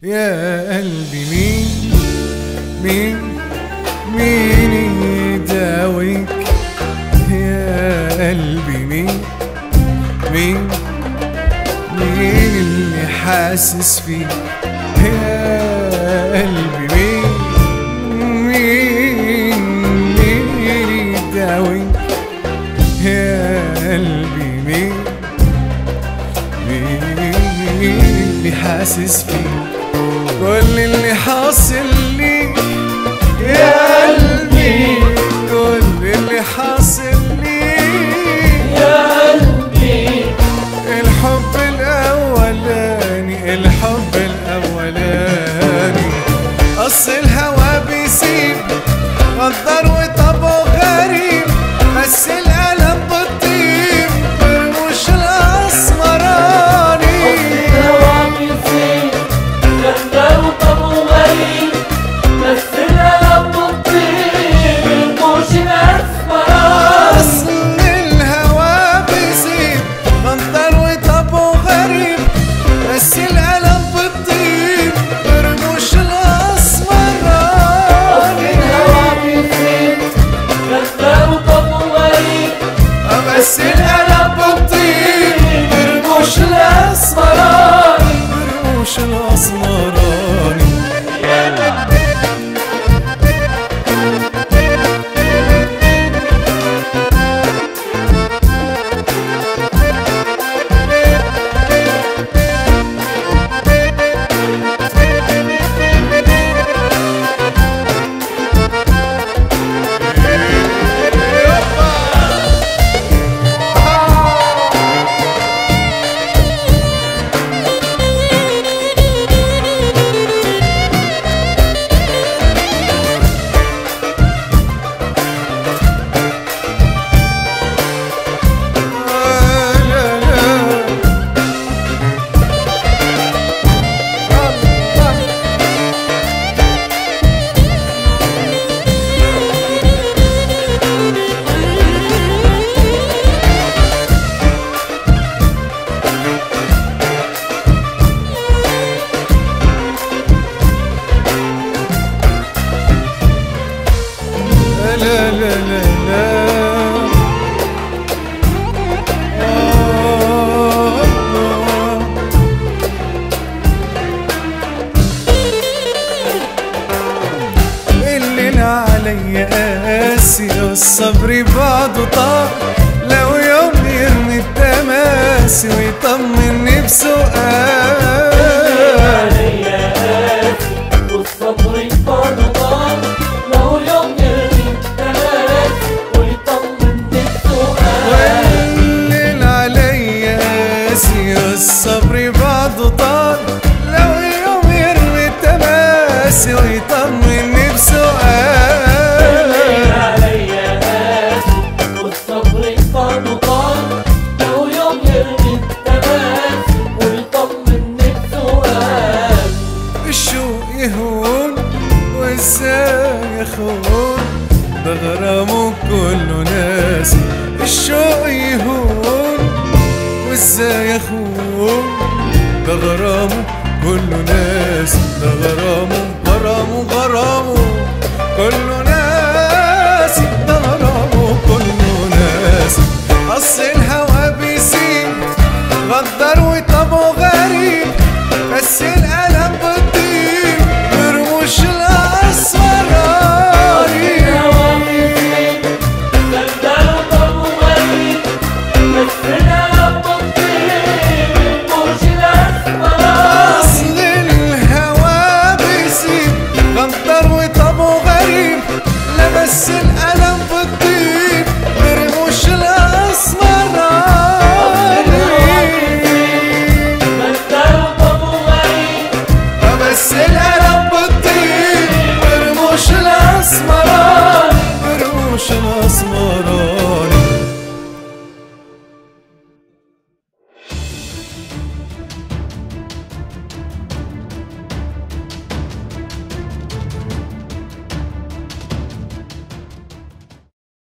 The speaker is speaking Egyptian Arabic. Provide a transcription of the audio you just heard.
يا قلبي مين مين مين يداويك يا قلبي مين مين مين اللي حاسس فيك يا قلبي مين مين مين يداويك يا قلبي مين مين اللي حاسس فيك كل اللي حاصل لي يا قلبي كل اللي حاصل لي يا قلبي الحب الأولاني الحب الأولاني أصل الهوى بيسيب غدر وطبعه غريب بس القلب بالطيب برموش الأسمراني الهوى بيسيب جنة وطبو غريب بس القلب بتطير الموج الأسمراني أصل الهوى بيسيب غدر وطبعه غريب بس القلب بالطيب برموش الأسمراني الهوى بيسيب جنة وطبو غريب بس القلب بطيب برموش الأسمراني برموش الأسمراني لا لا لا لا لا لا الليل عليا قاسي والصبر بعده طار لو يوم يرمي التماسي ويطمني بسؤال عليا قاسي والصبر فرضان لو يوم يرمي التماس ويطمني بسؤال والليل عليا قاسي والصبر بعده طال لو يوم يرمي التماسي ويطمني بسؤال عليا قاسي والصبر فرضان لو يوم يرمي التماس ويطمني بسؤال الشوق يهون وازاي يخون ده غرامه كله ناس الشوق يهون وازاي يخون ده غرامه كله ناس ده غرامه غرامه غرامه